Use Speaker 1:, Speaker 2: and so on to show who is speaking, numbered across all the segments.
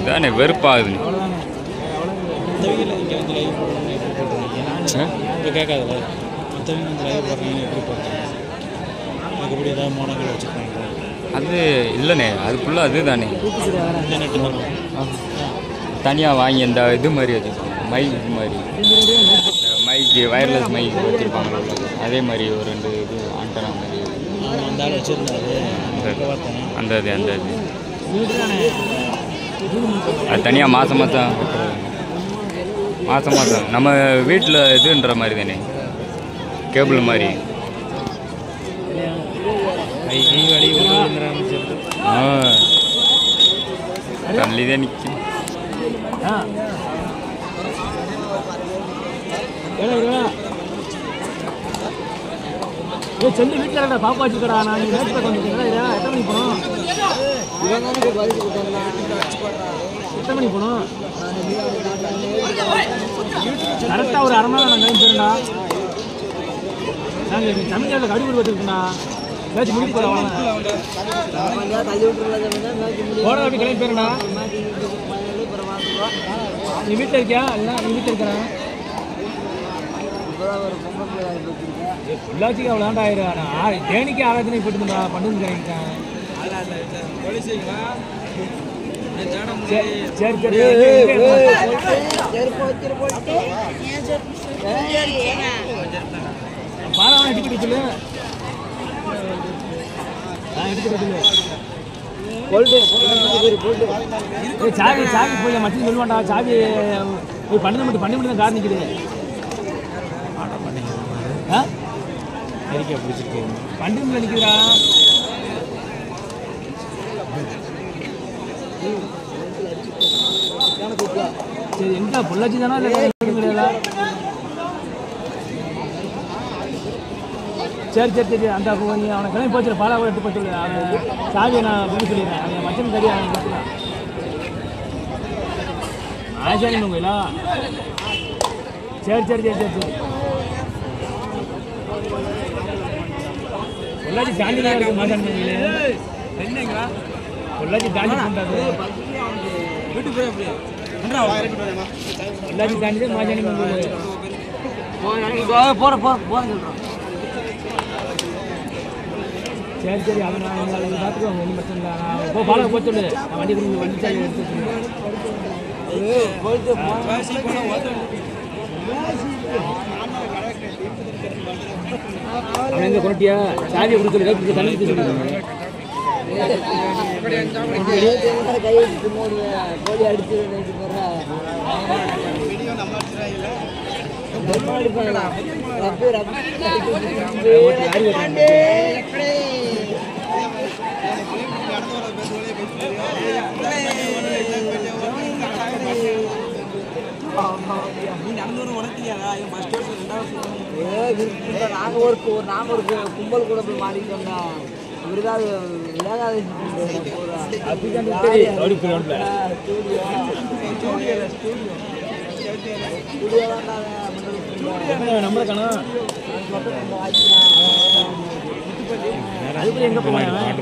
Speaker 1: இதானே வெறுப்பாகுது
Speaker 2: அவ்வளோதானே மற்றவங்க இங்கே வந்து லைவ் போடுறாங்க எப்படி போடுறாங்க இப்போ கேட்காதுல்ல மற்றவங்க வந்து லைவ் போடுறாங்க எப்படி போடுறாங்க அதுக்கப்புறம் ஏதாவது மோனங்கள் வச்சுருப்பாங்க
Speaker 1: அது இல்லைண்ணே அது ஃபுல்லாக அது தானே
Speaker 2: இன்டர்நெட் வரும்
Speaker 1: தனியாக வாங்கி இந்த இது மாதிரி வச்சுருப்பாங்க மைக் இது மாதிரி மைக்கு வயர்லெஸ் மைக் வச்சுருப்பாங்க அதே மாதிரி ஒரு ரெண்டு இது ஆண்டனா மாதிரி
Speaker 2: நான் அந்த ஆள் வச்சுருந்தாரு
Speaker 1: அந்த
Speaker 2: பார்த்தேன்
Speaker 1: அந்த இது அந்த இது அது தனியாக மாதம் மாதம் மாதம் மாதம் நம்ம வீட்டில் இதுன்ற மாதிரி தானே கேபிள் மாதிரி
Speaker 2: கை கை வலி விழுந்துறான்னு
Speaker 1: ஆ தள்ளிதான் நிற்கும்
Speaker 3: ஏ செல்லு வீட்டில் இருக்கா பாப்பா வச்சுக்கடா நான் நீ நேற்று கொஞ்சம் எத்தனை மணிக்கு போகணும் எத்தனை மணிக்கு போகணும் கரெக்டாக ஒரு அரை மணி நேரம் நான் கிளம்பி போயிருந்தா நாங்கள் தமிழ்நாட்டில் கடிபடி வச்சுருக்கோண்ணா மேட்ச் முடிக்க போகிறோம் போட அப்படி கிளம்பி போயிருந்தா நீ வீட்டில் இருக்கியா இல்லை நீ வீட்டில் இருக்கிறேன் பொள்ளாச்சிக்கு அவ்வளோதான்டா ஆயிரம் நான் ஆ- தேனிக்கு ஆராய்ச்சி போட்டுருந்தா பண்ணுங்க கிடைக்கிட்டேன் சரி சரி பாராவணம் எடுத்துக்கிட்டு சொல்லு நான் எடுத்துக்கிட்டு சொல்லு ஏய், சாவி சாவி போய் மட்டும் சொல்லுவான்டா சாவி போய் பண்ணது மட்டும் பண்ணி மட்டும் தான் கார் நிற்குது ஆ
Speaker 2: எரிக்கா பிடிச்சிருக்கு
Speaker 3: பண்டிகையில் நிற்கிறா சரி எங்க பொள்ளாச்சி தானா இல்லை கிடையாதா சரி சரி சரி அந்த அப்போ நீ அவனை கிளம்பி போச்சு பாலா கூட எடுத்து போச்சு அவன் சாவியை நான் பண்ணி சொல்லிடுறேன் அவன் மச்சன் கறி அவன் கொடுத்துட்டான் ஆசாரி உங்களா சரி சரி சரி சரி சரி பொள்ளாச்சி தாண்டி தான் இருக்கு மாசாணி என்னங்களா பொள்ளாச்சி தாண்டி பண்ணுறாரு பொள்ளாச்சி தாண்டி தான் மாசாணி போற போற போற சொல்கிறோம் சரி சரி அவன் நான் உங்களை இதை பார்த்துக்குவாங்க ஒன்றும் பிரச்சனை இல்லை நான் போ பாலா போக சொல்லு நான் வண்டி கொண்டு வண்டி சாவி எடுத்து அவன் எங்கே கொட்டியா சாவியை கொடுக்க சொல்லி கொடுக்க தண்ணி ஊத்தி சொல்லிடுங்க
Speaker 4: நாங்கள் ஒரு ஒரு நாங்கள் ஒரு கு- கும்பல் கூட போய் மாறிக்கிட்டோம்னா இவருதான் விலகாத
Speaker 3: நம்பரை காணா அதுக்குள்ள எங்கே போவாங்க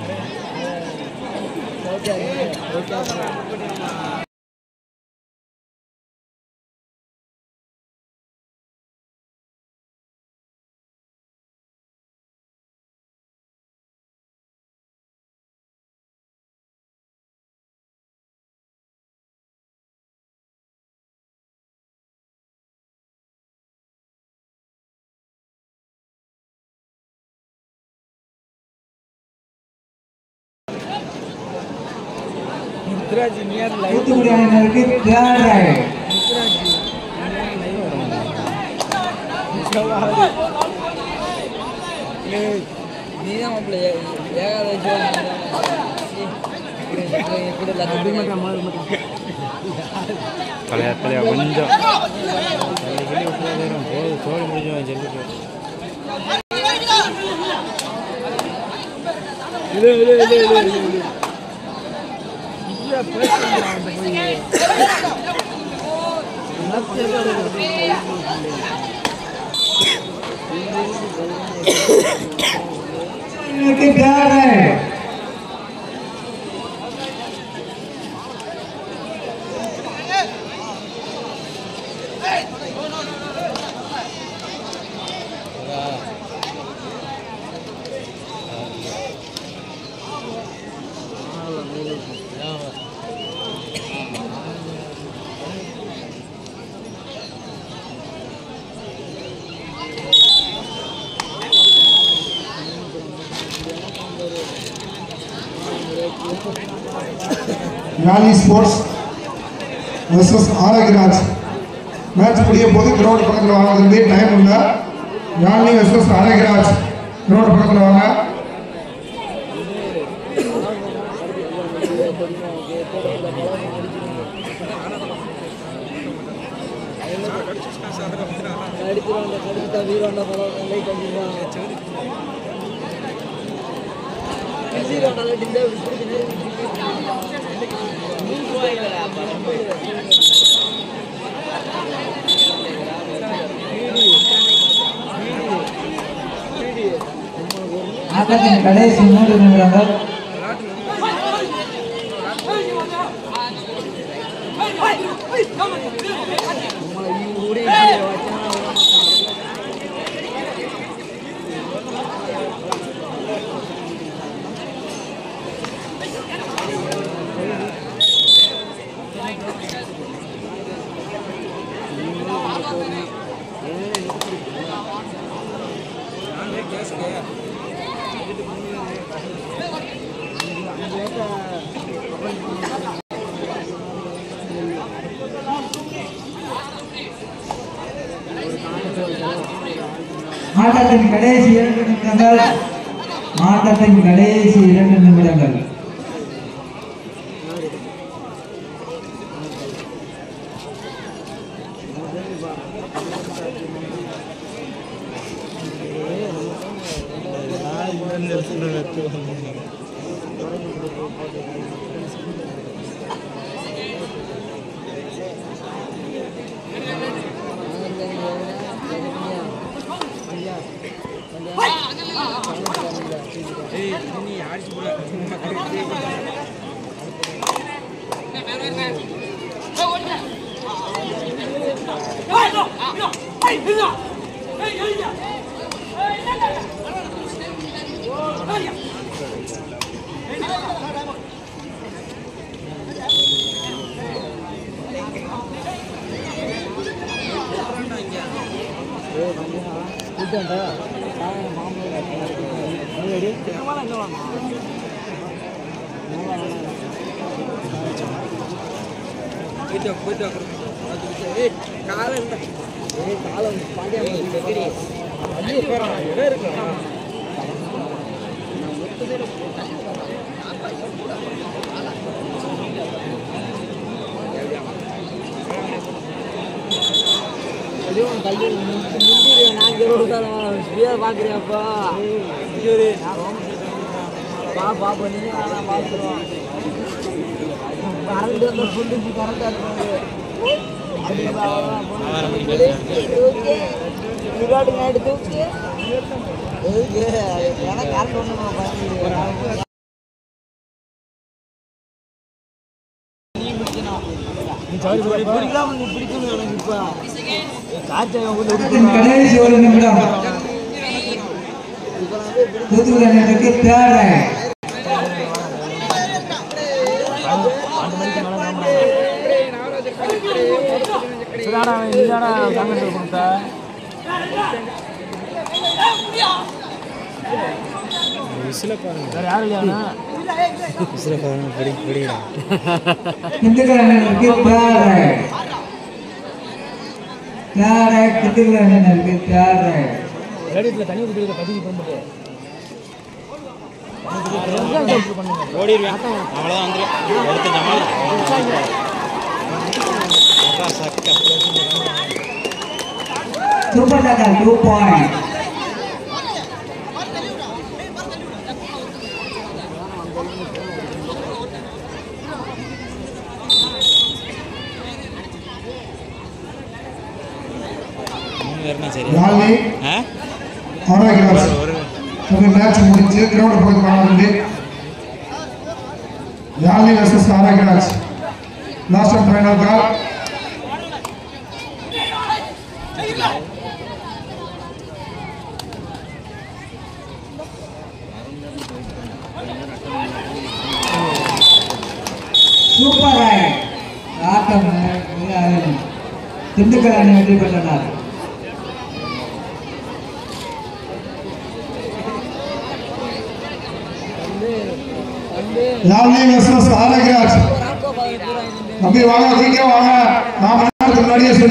Speaker 5: தூத்துக்குடி அணியினருக்கு தேர்ட் ரைட்
Speaker 4: நீதான் மாப்பிள்ள ஏகாதசி இப்படி எல்லாத்தையும்
Speaker 1: தலையா தலையா கொஞ்சம்
Speaker 2: போதும் தோல் முடிஞ்சவன் ஜல்லிக்கு
Speaker 5: அணியினருக்கு third right
Speaker 6: Yali sports versus Arokiyaraj match முடிய போது கிரவுண்ட் பக்கத்தில் வாங்க தம்பி டைம் இல்லை யாலி வெர்சஸ் ஆரோக்கியராஜ் கிரவுண்ட் பக்கத்தில் வாங்க
Speaker 4: கடிச்சிருவாங்க கடிச்சிட்டா வீரோண்ட படம் நல்லா கண்டிப்பாங்க கடிச்சிருவாங்க நல்லா டிண்டா
Speaker 5: ஆட்டத்தின் கடைசி மூன்று நிமிடங்கள்
Speaker 4: நம்மளை இவங்க கூட இப்படி வச்சாங்கன்னா
Speaker 5: ஆட்டத்தின் கடைசி இரண்டு நிமிடங்கள் ஆட்டத்தின் கடைசி இரண்டு நிமிடங்கள்
Speaker 4: காலம் ஏய் காலம் பாண்டியா கல்வி முந்திரி நான் இருபது ஸ்பீயர் பார்க்குறியாப்பா பா பாப்பா நீ அதான் பார்க்குறோம் கரண்ட் வந்து ஃபுல்லுக்கு கரண்டாக இருக்காது விராட் நாயுடு தூக்கு எதுக்கு ஏன்னா கரண்ட் ஒன்று பிடிக்காம நீ பிடிக்கணும் எனக்கு இப்போ காய்ச்சல்
Speaker 5: ஆட்டத்தின் கடைசி ஒரு நிமிடம் தூத்துக்குடி அணியினருக்கு தேர்ட் ரைட்
Speaker 3: இதாடா இதாடா காங்கிரஸ் கொடுத்தா
Speaker 2: விசில பாருங்க
Speaker 3: வேற யாரும் இல்லையாண்ணா
Speaker 2: விசில பாருங்க பிடி பிடிக்கிறேன்
Speaker 5: திண்டுக்கல் அணியினருக்கு third right third right Dindigul அணியினருக்கு தேர்ட் ரைட்
Speaker 3: ரேடியத்தில் தண்ணி ஊற்றி பதிவு பண்ணும்போது
Speaker 2: ஓடிடுவேன் அவ்வளோதான் வந்துடும் அடுத்த ஜமால் சக்கா
Speaker 5: சூப்பர் டாக்கர் டூ பாயிண்ட்
Speaker 2: மூணு பேருமே சரி
Speaker 6: யாலி
Speaker 2: ஆ
Speaker 6: ஆரோக்கியராஜ்
Speaker 2: ஒரு
Speaker 6: தம்பி மேட்ச் முடிஞ்சு கிரவுண்ட் பக்கத்தில் வாங்க தம்பி Yali versus Arokiyaraj last and final call
Speaker 5: super right ஆட்டம் மிக அருமை திண்டுக்கல் அணி வெற்றி பெற்றனர்
Speaker 6: யாழ்னி வெர்சஸ் ஆரோக்கியராஜ் தம்பி வாங்க நீங்க வாங்க நான் மணி நேரத்துக்கு முன்னாடியே சொல்லி